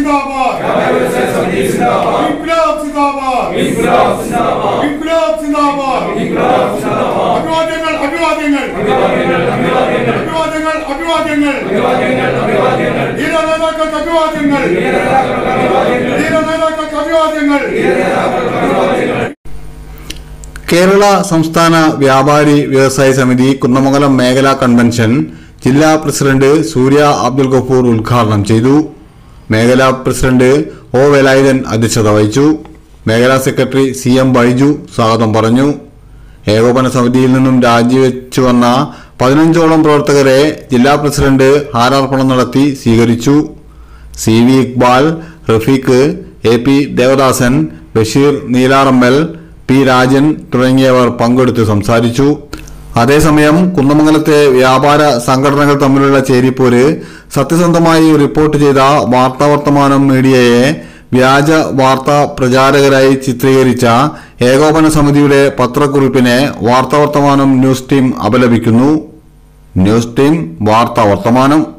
സിന്ദാബാദ് ഇൻക്ലാബ് സിന്ദാബാദ് ഇൻക്ലാബ് സിന്ദാബാദ് അഭിവാദ്യങ്ങൾ അഭിവാദ്യങ്ങൾ അഭിവാദ്യങ്ങൾ അഭിവാദ്യങ്ങൾ ധീര നേതാക്കൾക്ക് അഭിവാദ്യങ്ങൾ ധീര നേതാക്കൾക്ക് അഭിവാദ്യങ്ങൾ കേരള സംസ്ഥാന വ്യാപാരി വ്യവസായ സമിതി കുന്നമംഗലം മേഖലാ കൺവെൻഷൻ ജില്ലാ പ്രസിഡന്റ് സൂര്യ അബ്ദുൽ ഗഫൂർ ഉദ്ഘാടനം ചെയ്തു മേഖലാ പ്രസിഡന്റ് ഒ വേലായുധൻ അധ്യക്ഷത വഹിച്ചു മേഖലാ സെക്രട്ടറി സി എം ബൈജു സ്വാഗതം പറഞ്ഞു ഏകോപന സമിതിയിൽ നിന്നും രാജിവെച്ചു വന്ന പതിനഞ്ചോളം പ്രവർത്തകരെ ജില്ലാ പ്രസിഡന്റ് ഹാരാർപ്പണം നടത്തി സ്വീകരിച്ചു C V Iqbal Rafeeq A P Devadasan Basheer Neelarammal P Rajan തുടങ്ങിയവർ പങ്കെടുത്ത് സംസാരിച്ചു അതേസമയം കുന്നമംഗലത്തെ വ്യാപാര സംഘടനകൾ തമ്മിലുള്ള ചേരിപ്പോര് സത്യസന്ധമായി റിപ്പോർട്ട് ചെയ്ത വാർത്താവർത്തമാനം മീഡിയയെ വ്യാജ വാർത്താ പ്രചാരകരായി ചിത്രീകരിച്ച ഏകോപന സമിതിയുടെ പത്രക്കുറിപ്പിനെ വാർത്താവർത്തമാനം ന്യൂസ് ടീം അപലപിക്കുന്നു ന്യൂസ് ടീം വാർത്താവർത്തമാനം